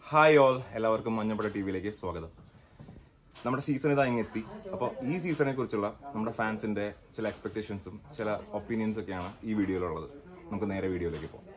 hi all എല്ലാവർക്കും മഞ്ഞപ്പട T വിയിലേക്ക് സ്വാഗതം നമ്മുടെ സീസൺ ഇതാ ഇങ്ങെത്തി അപ്പോൾ ഈ സീസണെ കുറിച്ചുള്ള നമ്മുടെ ഫാൻസിന്റെ ചില എക്സ്പെക്ടേഷൻസും ചില ഒപ്പീനിയൻസ് ഒക്കെയാണ് ഈ വീഡിയോയിലുള്ളത് നമുക്ക് നേരെ വീഡിയോയിലേക്ക് പോകാം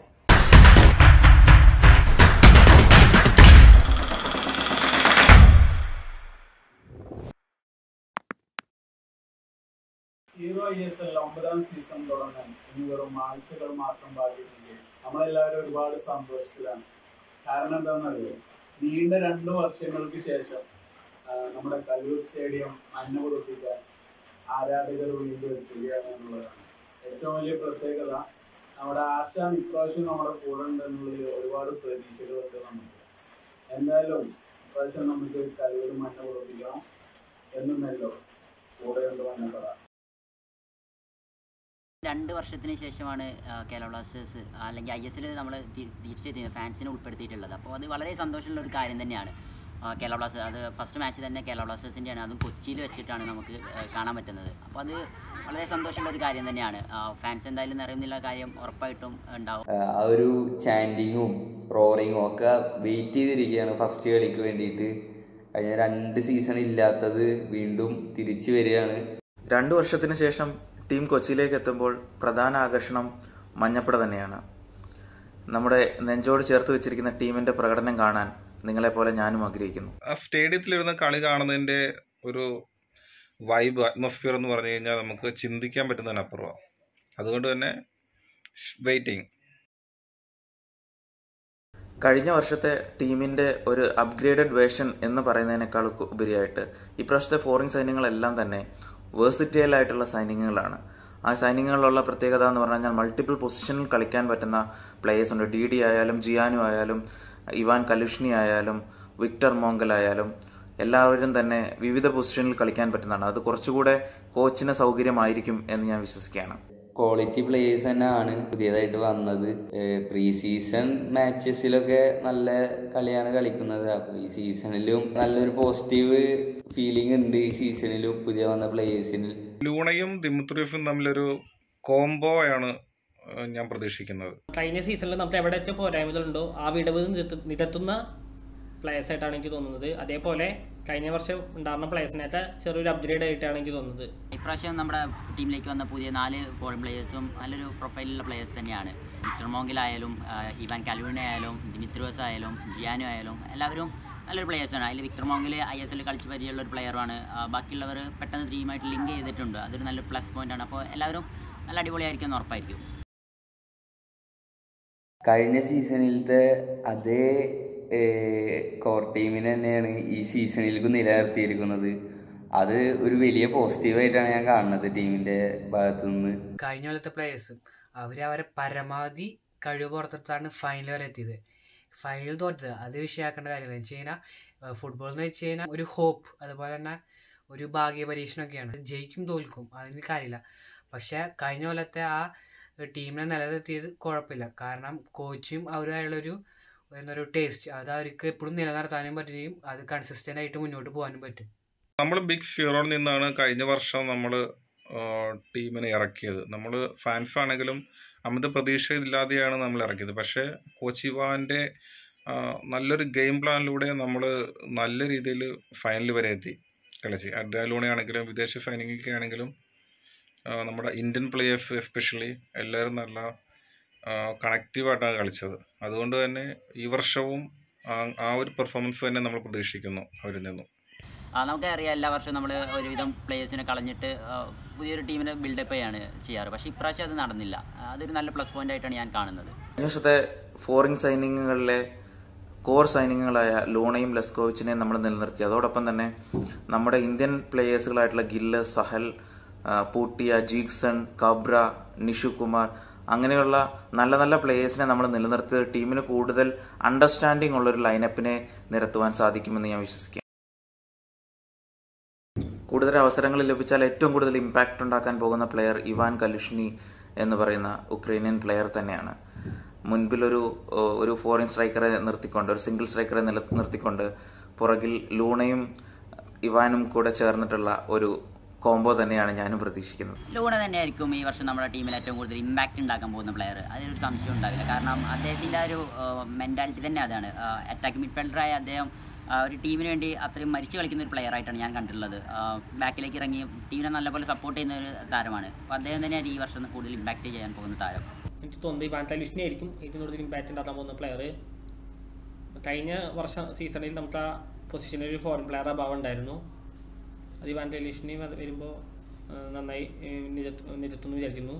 ഹീറോ ഐ എസ് എൽ ഒമ്പതാം സീസൺ തുടങ്ങാൻ ഇനി വെറും ആഴ്ചകൾ മാത്രം ബാക്കിയെങ്കിൽ നമ്മളെല്ലാവരും ഒരുപാട് സന്തോഷത്തിലാണ് കാരണം എന്താണെന്നറിയോ നീണ്ട രണ്ടു വർഷങ്ങൾക്ക് ശേഷം ആ, നമ്മുടെ കല്ലൂർ സ്റ്റേഡിയം മഞ്ഞ പൊളിപ്പിക്കാൻ ആരാധകർ വീണ്ടും എത്തുകയാണ് എന്നുള്ളതാണ് ഏറ്റവും വലിയ പ്രത്യേകത നമ്മുടെ ആശാൻ ഇപ്രാവശ്യം നമ്മുടെ കൂടെ ഉണ്ടെന്നുള്ളതിൽ ഒരുപാട് പ്രതീക്ഷകളുണ്ട് നമുക്ക് എന്തായാലും ഇപ്രാവശ്യം നമുക്ക് കല്ലൂർ മഞ്ഞ പൊളിപ്പിക്കണം എന്നുമല്ലോ കൂടെ ഉണ്ട് മഞ്ഞപ്പട രണ്ട് വർഷത്തിന് ശേഷമാണ് ആ, കേരള ബ്ലാസ്റ്റേഴ്സ് അല്ലെങ്കിൽ ഐ എസ് എൽ നമ്മൾ തിരിച്ചെത്തിയത് ഫാൻസിനെ ഉൾപ്പെടുത്തിയിട്ടുള്ളത് അപ്പോൾ അത് വളരെ സന്തോഷമുള്ള ഒരു കാര്യം തന്നെയാണ് ആ, കേരള ബ്ലാസ്റ്റേഴ്സ് അത് ഫസ്റ്റ് മാച്ച് തന്നെ കേരള ബ്ലാസ്റ്റേഴ്സിൻ്റെയാണ് അതും കൊച്ചിയിൽ വെച്ചിട്ടാണ് നമുക്ക് ആ, കാണാൻ പറ്റുന്നത് അപ്പോൾ അത് വളരെ സന്തോഷമുള്ള ഒരു കാര്യം തന്നെയാണ് ഫാൻസ് എന്തായാലും നിറയുന്നില്ല കാര്യം ഉറപ്പായിട്ടും ഉണ്ടാവും ആ ഒരു ചാൻഡിങ്ങും റോറിങ്ങും ഒക്കെ വെയിറ്റ് ചെയ്തിരിക്കുകയാണ് ഫസ്റ്റ് കളിക്ക് വേണ്ടിയിട്ട് കഴിഞ്ഞ രണ്ട് സീസൺ ഇല്ലാത്തത് വീണ്ടും തിരിച്ചു വരികയാണ് രണ്ടു വർഷത്തിന് ശേഷം ടീം കൊച്ചിയിലേക്ക് എത്തുമ്പോൾ പ്രധാന ആകർഷണം മഞ്ഞപ്പട തന്നെയാണ് നമ്മുടെ നെഞ്ചോട് ചേർത്ത് വെച്ചിരിക്കുന്ന ടീമിന്റെ പ്രകടനം കാണാൻ നിങ്ങളെപ്പോലെ ഞാനും ആഗ്രഹിക്കുന്നു ആ സ്റ്റേഡിയത്തിലിരുന്ന് കളി കാണുന്നതിന്റെ ഒരു വൈബ് അറ്റ്മോസ്ഫിയർ എന്ന് പറഞ്ഞു കഴിഞ്ഞാൽ നമുക്ക് ചിന്തിക്കാൻ പറ്റുന്നതിനപ്പുറമാണ് അതുകൊണ്ട് തന്നെ വെയിറ്റിംഗ് കഴിഞ്ഞ വർഷത്തെ ടീമിന്റെ ഒരു അപ്ഗ്രേഡഡ് വേർഷൻ എന്ന് പറയുന്നതിനേക്കാൾ ഉ- ഉപരിയായിട്ട് ഇപ്രാവശ്യത്തെ ഫോറിൻ സൈന്യങ്ങളെല്ലാം തന്നെ വേഴ്സിറ്റൈൽ ആയിട്ടുള്ള സൈനികങ്ങളാണ് ആ സൈനികങ്ങളിലുള്ള പ്രത്യേകത എന്ന് പറഞ്ഞു കഴിഞ്ഞാൽ മൾട്ടിപ്പിൾ പൊസിഷനിൽ കളിക്കാൻ പറ്റുന്ന പ്ലേയേഴ്സ് ഉണ്ട് ഡി ഡി ആയാലും ജിയാനു ആയാലും ഇവാൻ കലുഷ്നി ആയാലും വിക്ടർ മോങ്കൽ ആയാലും എല്ലാവരും തന്നെ വിവിധ പൊസിഷനിൽ കളിക്കാൻ പറ്റുന്നതാണ് അത് കുറച്ചുകൂടെ കോച്ചിന് സൗകര്യമായിരിക്കും എന്ന് ഞാൻ വിശ്വസിക്കുകയാണ് ക്വാളിറ്റി പ്ലേയേഴ്സ് തന്നെയാണ് പുതിയതായിട്ട് വന്നത് പ്രീ സീസൺ മാച്ചസിലൊക്കെ നല്ല കളിയാണ് കളിക്കുന്നത് അപ്പോൾ ഈ സീസണിലും നല്ലൊരു പോസിറ്റീവ് ഫീലിംഗ് ഉണ്ട് ഈ സീസണിലും പുതിയ വന്ന പ്ലേയേഴ്സിന് ലൂണയും ദിമുത്രീഫും തമ്മിലൊരു കോംബോ ആണ് ഏഹ്, ഞാൻ പ്രതീക്ഷിക്കുന്നത് കഴിഞ്ഞ സീസണിൽ നമുക്ക് എവിടെയൊക്കെ പോരായ്മകളുണ്ടോ ആ വിടവ് നിരത്തു- നിരത്തുന്ന പ്ലേയേഴ്സ് ആയിട്ടാണ് എനിക്ക് തോന്നുന്നത് അതേപോലെ കഴിഞ്ഞ വർഷം ഉണ്ടായിരുന്ന പ്ലേയേഴ്സിനേക്കാൾ ചെറിയൊരു അപ്ഗ്രേഡ് ആയിട്ടാണ് എനിക്ക് തോന്നുന്നത് ഇപ്രാവശ്യം നമ്മുടെ ടീമിലേക്ക് വന്ന പുതിയ നാല് ഫോറിൻ പ്ലേയേഴ്സും നല്ലൊരു പ്രൊഫൈലുള്ള പ്ലേയേഴ്സ് തന്നെയാണ് വിക്ടർ മോങ്കിലായാലും ആ, ഇവാൻ കലുവിനെ ആയാലും ദിമിത്രോസ് ആയാലും ജിയാനു ആയാലും എല്ലാവരും നല്ലൊരു പ്ലേയേഴ്സാണ് അതിൽ Victor Mongil I S L കളിച്ച് പരിചയമുള്ള ഒരു പ്ലെയറാണ് ബാക്കിയുള്ളവർ പെട്ടെന്ന് ടീമായിട്ട് ലിങ്ക് ചെയ്തിട്ടുണ്ട് അതൊരു നല്ലൊരു പ്ലസ് പോയിന്റ് ആണ് അപ്പോൾ എല്ലാവരും നല്ല അടിപൊളിയായിരിക്കും എന്ന് ഉറപ്പായിരിക്കും കഴിഞ്ഞ സീസണിലത്തെ അതേ കോർ ടീമിനെ തന്നെയാണ് ഈ സീസണിലേക്ക് നിലനിർത്തിയിരിക്കുന്നത് അത് ഒരു വലിയ പോസിറ്റീവായിട്ടാണ് ഞാൻ കാണുന്നത് ടീമിന്റെ ഭാഗത്തു നിന്ന് കഴിഞ്ഞ കൊല്ലത്തെ പ്ലേയേഴ്സും അവർ അവരെ പരമാവധി കഴിവ് പുറത്തെടുത്താണ് ഫൈനൽ വരെ എത്തിയത് ഫൈനൽ തോറ്റത് അത് വിഷയമാക്കേണ്ട കാര്യമില്ല എന്ന് വെച്ച് കഴിഞ്ഞാൽ ഫുട്ബോൾ എന്ന് വെച്ച് കഴിഞ്ഞാൽ ഒരു ഹോപ്പ് അതുപോലെ തന്നെ ഒരു ഭാഗ്യ പരീക്ഷണമൊക്കെയാണ് ജയിക്കും തോൽക്കും അതിന് കാര്യമില്ല പക്ഷേ കഴിഞ്ഞ കൊല്ലത്തെ ആ ടീമിനെ നിലനിർത്തിയത് കുഴപ്പമില്ല കാരണം കോച്ചും അവരുമായുള്ളൊരു എന്താ ഒരു ടേസ്റ്റ് അത് അവർക്ക് എപ്പോഴും നിലനിർത്താനും പറ്റുകയും അത് കൺസിസ്റ്റൻ്റ് ആയിട്ട് മുന്നോട്ട് പോകാനും പറ്റും നമ്മൾ ബിഗ് സീറോയിൽ നിന്നാണ് കഴിഞ്ഞ വർഷം നമ്മൾ ടീമിനെ ഇറക്കിയത് നമ്മൾ ഫാൻസ് ആണെങ്കിലും അമിത പ്രതീക്ഷയില്ലാതെയാണ് നമ്മൾ ഇറക്കിയത് പക്ഷേ കോച്ചിവാൻ്റെ നല്ലൊരു ഗെയിം പ്ലാനിലൂടെ നമ്മൾ നല്ല രീതിയിൽ ഫൈനൽ വരെ എത്തി കളിച്ച് അഡ്രാലൂണെ ആണെങ്കിലും വിദേശ സൈനികൊക്കെ ആണെങ്കിലും ആ, നമ്മുടെ ഇന്ത്യൻ പ്ലേയേഴ്സ് എസ്പെഷ്യലി എല്ലാവരും നല്ല കണക്റ്റീവായിട്ടാണ് കളിച്ചത് അതുകൊണ്ട് തന്നെ ഈ വർഷവും ആ- ആ ഒരു പെർഫോമൻസ് തന്നെ നമ്മൾ പ്രതീക്ഷിക്കുന്നു അവരിൽ നിന്നും ആ, നമുക്കറിയാം എല്ലാ വർഷവും നമ്മൾ ഒരുവിധം പ്ലേയേഴ്സിനെ കളഞ്ഞിട്ട് ആ, പുതിയൊരു ടീമിനെ ബിൽഡപ്പ് ചെയ്യാണ് ചെയ്യാറ് പക്ഷേ ഇപ്രാവശ്യം അത് നടന്നില്ല ആ, അതൊരു നല്ല പ്ലസ് പോയിന്റ് ആയിട്ടാണ് ഞാൻ കാണുന്നത് കഴിഞ്ഞ വർഷത്തെ ഫോറിൻ സൈനികങ്ങളിലെ കോർ സൈനികങ്ങളായ ലൂണയും ലെസ്കോവിച്ചിനെയും നമ്മൾ നിലനിർത്തി അതോടൊപ്പം തന്നെ നമ്മുടെ ഇന്ത്യൻ പ്ലേയേഴ്സുകളായിട്ടുള്ള ഗില്ല് സഹൽ ആ, പൂട്ടിയ ജീക്സൺ കബ്ര നിഷു കുമാർ അങ്ങനെയുള്ള നല്ല നല്ല പ്ലേയേഴ്സിനെ നമ്മൾ നിലനിർത്തിയത് ടീമിന് കൂടുതൽ അണ്ടർസ്റ്റാൻഡിംഗ് ഉള്ള ഒരു ലൈനപ്പിനെ നിരത്തുവാൻ സാധിക്കുമെന്ന് ഞാൻ വിശ്വസിക്കുന്നു കൂടുതൽ അവസരങ്ങൾ ലഭിച്ചാൽ ഏറ്റവും കൂടുതൽ ഇമ്പാക്റ്റ് ഉണ്ടാക്കാൻ പോകുന്ന പ്ലെയർ ഇവാൻ കലുഷ്നി എന്ന് പറയുന്ന ഉക്രൈനിയൻ പ്ലെയർ തന്നെയാണ് മുൻപിലൊരു ഏഹ്, ഒരു ഫോറിൻ സ്ട്രൈക്കറെ നിർത്തിക്കൊണ്ട് ഒരു സിംഗിൾ സ്ട്രൈക്കറെ നില നിർത്തിക്കൊണ്ട് പുറകിൽ ലൂണയും ഇവാനും കൂടെ ചേർന്നിട്ടുള്ള ഒരു കോംബോ തന്നെയാണ് ഞാനും പ്രതീക്ഷിക്കുന്നത് ലൂണ തന്നെയായിരിക്കും ഈ വർഷം നമ്മുടെ ടീമിൽ ഏറ്റവും കൂടുതൽ ഇമ്പാക്റ്റ് ഉണ്ടാക്കാൻ പോകുന്ന പ്ലെയർ അതിനൊരു സംശയം ഉണ്ടാവില്ല കാരണം അദ്ദേഹത്തിൻ്റെ ആ ഒരു മെൻറ്റാലിറ്റി തന്നെ അതാണ് അറ്റാക്ക് മിഡ്ഫീൽഡറായ അദ്ദേഹം ആ, ഒരു ടീമിന് വേണ്ടി അത്രയും മരിച്ചു കളിക്കുന്ന ഒരു പ്ലെയർ ആയിട്ടാണ് ഞാൻ കണ്ടിട്ടുള്ളത് ബാക്കിലേക്ക് ഇറങ്ങി ടീമിനെ നല്ലപോലെ സപ്പോർട്ട് ചെയ്യുന്ന ഒരു താരമാണ് അപ്പോൾ അദ്ദേഹം തന്നെയാണ് ഈ വർഷം കൂടുതൽ ഇമ്പാക്റ്റ് ചെയ്യാൻ പോകുന്ന താരം എനിക്ക് തോന്നുന്നത് ഇവാൻ തലിഷിനെ ആയിരിക്കും ഏറ്റവും കൂടുതൽ ഇമ്പാക്റ്റ് ഉണ്ടാക്കാൻ പോകുന്ന പ്ലെയർ കഴിഞ്ഞ വർഷം സീസണിൽ നമുക്ക് ആ പൊസിഷനിൽ ഒരു ഫോറിൻ പ്ലെയർ അഭാവം ഉണ്ടായിരുന്നു അത് ഇവാൻ തലിഷിനെ വരുമ്പോൾ നന്നായി ഏഹ്, നിരത്തു- നിരത്തുമെന്ന് വിചാരിക്കുന്നു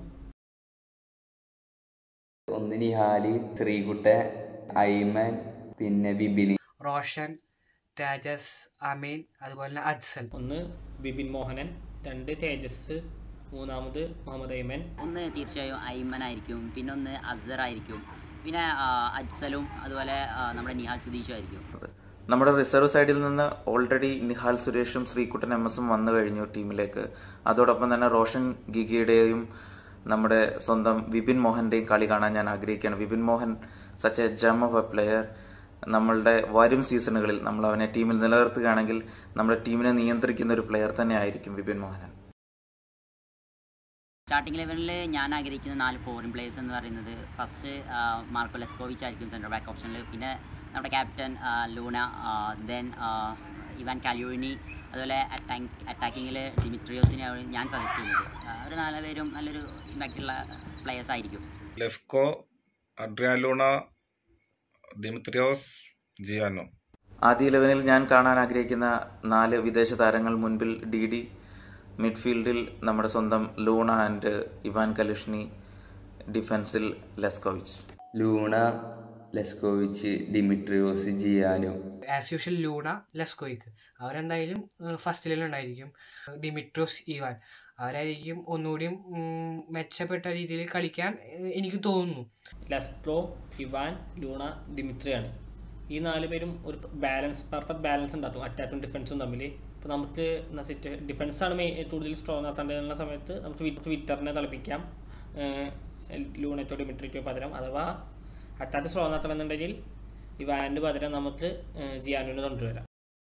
ഒന്ന് നിഹാലി ശ്രീകുട്ടൻ ഐമൻ പിന്നെ വിപിനി റോഷൻ തേജസ് അമീൻ അതുപോലെ തന്നെ അജ്സൽ ഒന്ന് ബിബിൻ മോഹനൻ രണ്ട് തേജസ് മൂന്നാമത് മുഹമ്മദ് ഐമൻ ഒന്ന് തീർച്ചയായും ഐമൻ ആയിരിക്കും പിന്നെ ഒന്ന് അസർ ആയിരിക്കും പിന്നെ ആ, അജ്സലും അതുപോലെ ആ, നമ്മുടെ നിഹാൽ സുധീഷും ആയിരിക്കും നമ്മുടെ റിസർവ് സൈഡിൽ നിന്ന് ഓൾറെഡി നിഹാൽ സുരേഷും ശ്രീകുട്ടൻ എം എസും വന്നു കഴിഞ്ഞു ടീമിലേക്ക് അതോടൊപ്പം തന്നെ റോഷൻ ഗിഗിയുടെയും നമ്മുടെ സ്വന്തം വിപിൻ മോഹന്റെയും കളി കാണാൻ ഞാൻ ആഗ്രഹിക്കുകയാണ് Vipin Mohan such a gem of a player നമ്മളുടെ വരും സീസണുകളിൽ നമ്മൾ അവനെ ടീമിൽ നിലനിർത്തുകയാണെങ്കിൽ നമ്മുടെ ടീമിനെ നിയന്ത്രിക്കുന്ന ഒരു പ്ലെയർ തന്നെ ആയിരിക്കും വിപിൻ മോഹനൻ സ്റ്റാർട്ടിംഗ് ലെവലിൽ ഞാൻ ആഗ്രഹിക്കുന്ന നാല് ഫോറിൻ പ്ലേയേഴ്സ് എന്ന് പറയുന്നത് ഫസ്റ്റ് മാർക്കോ ലെസ്കോവിച്ച് ആയിരിക്കും സെൻട്രൽ ബാക്ക് ഓപ്ഷനിൽ പിന്നെ നമ്മുടെ captain Luna then Ivan Kalyuzhnyi അതുപോലെ അറ്റാക്ക് അറ്റാക്കിങ്ങിൽ ഡിമിട്രിയോസിനെയാണ് ഞാൻ സജസ്റ്റ് ചെയ്യുന്നത് ആ, ഒരു നാല് പേരും നല്ലൊരു ഇമ്പാക്റ്റുള്ള പ്ലേയേഴ്സ് ആയിരിക്കും ലെഫ്കോ അഡ്രിയാലൂണ ദിമിത്രിയോസ് ജിയാനോ ആദ്യ ഇലവനിൽ ഞാൻ കാണാൻ ആഗ്രഹിക്കുന്ന നാല് വിദേശ താരങ്ങൾ മുൻപിൽ ഡി ഡി മിഡ്ഫീൽഡിൽ നമ്മുടെ സ്വന്തം ലൂണ ആൻഡ് ഇവാൻ കലുഷ്നി ഡിഫൻസിൽ Leskovic Luna Leskovic Dimitrios Giannou as usual Luna ലെസ്കോയിക്ക് അവരെന്തായാലും ഫസ്റ്റിലുണ്ടായിരിക്കും ഡിമിട്രോസ് ഇവാൻ അവരായിരിക്കും ഒന്നുകൂടിയും ഉം, മെച്ചപ്പെട്ട രീതിയിൽ കളിക്കാൻ ഏഹ്, എനിക്ക് തോന്നുന്നു ലെസ്ട്രോ ഇവാൻ ലൂണ ദിമിത്രിയാണ് ഈ നാല് പേരും ഒരു ബാലൻസ് പെർഫെക്റ്റ് ബാലൻസ് ഉണ്ടാക്കും അറ്റാക്കും ഡിഫൻസും തമ്മിൽ ഇപ്പോൾ നമുക്ക് സിറ്റ് ഡിഫൻസാണ് മെയിൻ കൂടുതൽ സ്ട്രോങ് നടത്തേണ്ടതെന്ന സമയത്ത് നമുക്ക് വി- വിറ്ററിനെ തിളപ്പിക്കാം ഏഹ്, ലൂണയ്ക്കോ ഡിമിട്രിക്കോ പകരം അഥവാ അറ്റാക്ക് സ്ട്രോങ് നടത്തണമെന്നുണ്ടെങ്കിൽ ഇവാൻ്റെ പകരം നമുക്ക് ഏഹ്, ജിയാനുവിനെ കൊണ്ടുവരാം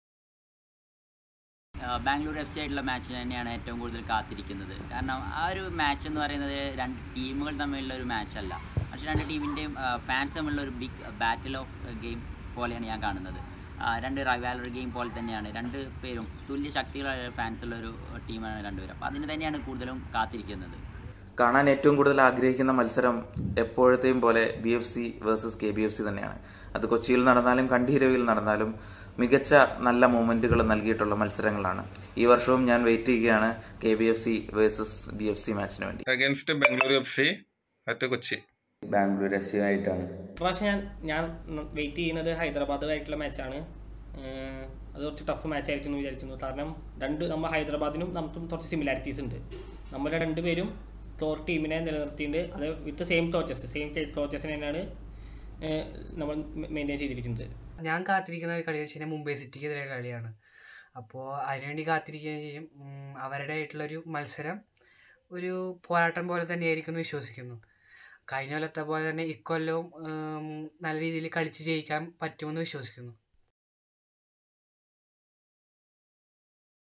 ആ, ബാംഗ്ലൂർ എഫ് സി ആയിട്ടുള്ള മാച്ചിൽ തന്നെയാണ് ഏറ്റവും കൂടുതൽ കാത്തിരിക്കുന്നത് കാരണം ആ ഒരു മാച്ച് എന്ന് പറയുന്നത് രണ്ട് ടീമുകൾ തമ്മിലുള്ള ഒരു മാച്ചല്ല പക്ഷേ രണ്ട് ടീമിൻ്റെയും ഫാൻസ് തമ്മിലുള്ള ഒരു ബിഗ് ബാറ്റിൽ ഓഫ് ഗെയിം പോലെയാണ് ഞാൻ കാണുന്നത് ആ, രണ്ട് റൈവാലറി ഗെയിം പോലെ തന്നെയാണ് രണ്ട് പേരും തുല്യ ശക്തികളായ ഫാൻസുള്ള ഒരു ടീമാണ് രണ്ടുപേരും അപ്പോൾ അതിന് തന്നെയാണ് കൂടുതലും കാത്തിരിക്കുന്നത് കാണാൻ ഏറ്റവും കൂടുതൽ ആഗ്രഹിക്കുന്ന മത്സരം എപ്പോഴത്തെയും പോലെ B F C versus K B F C തന്നെയാണ് അത് കൊച്ചിയിൽ നടന്നാലും കണ്ടീരവിയിൽ നടന്നാലും മികച്ച നല്ല മൂമെന്റുകൾ നൽകിയിട്ടുള്ള മത്സരങ്ങളാണ് ഈ വർഷവും ഞാൻ വെയിറ്റ് ചെയ്യുകയാണ് K B F C versus B F C മാച്ചിന് വേണ്ടി against Bengaluru F C at Kochi Bangalore F C ആയിട്ടാണ് ഇപ്രാവശ്യം ഞാൻ ഞാൻ വെയിറ്റ് ചെയ്യുന്നത് ഹൈദരാബാദുമായിട്ടുള്ള മാച്ചാണ് അത് കുറച്ച് ടഫ് മാച്ച് ആയിരിക്കും എന്ന് വിചാരിക്കുന്നു കാരണം രണ്ട് നമ്മൾ ഹൈദരാബാദിനും നമുക്കും കുറച്ച് സിമിലാരിറ്റീസ് ഉണ്ട് നമ്മൾ രണ്ടുപേരും ടോർ ടീമിനെ നിലനിർത്തിയിട്ട് അത് വിത്ത് സെയിം ടോച്ചസ് സെയിം ടോച്ചസിനെ തന്നെയാണ് ഏഹ്, നമ്മൾ മെയിൻറ്റെയിൻ ചെയ്തിരിക്കുന്നത് ഞാൻ കാത്തിരിക്കുന്ന ഒരു കളി എന്ന് വെച്ച് കഴിഞ്ഞാൽ മുംബൈ സിറ്റിക്കെതിരെ കളിയാണ് അപ്പോൾ അതിനുവേണ്ടി കാത്തിരിക്കുകയും ചെയ്യും ഉം, അവരുടെ ആയിട്ടുള്ളൊരു മത്സരം ഒരു പോരാട്ടം പോലെ തന്നെയായിരിക്കും എന്ന് വിശ്വസിക്കുന്നു കഴിഞ്ഞ കൊല്ലത്തെ പോലെ തന്നെ ഇക്കൊല്ലവും ഉം, നല്ല രീതിയിൽ കളിച്ച് ജയിക്കാൻ പറ്റുമെന്ന് വിശ്വസിക്കുന്നു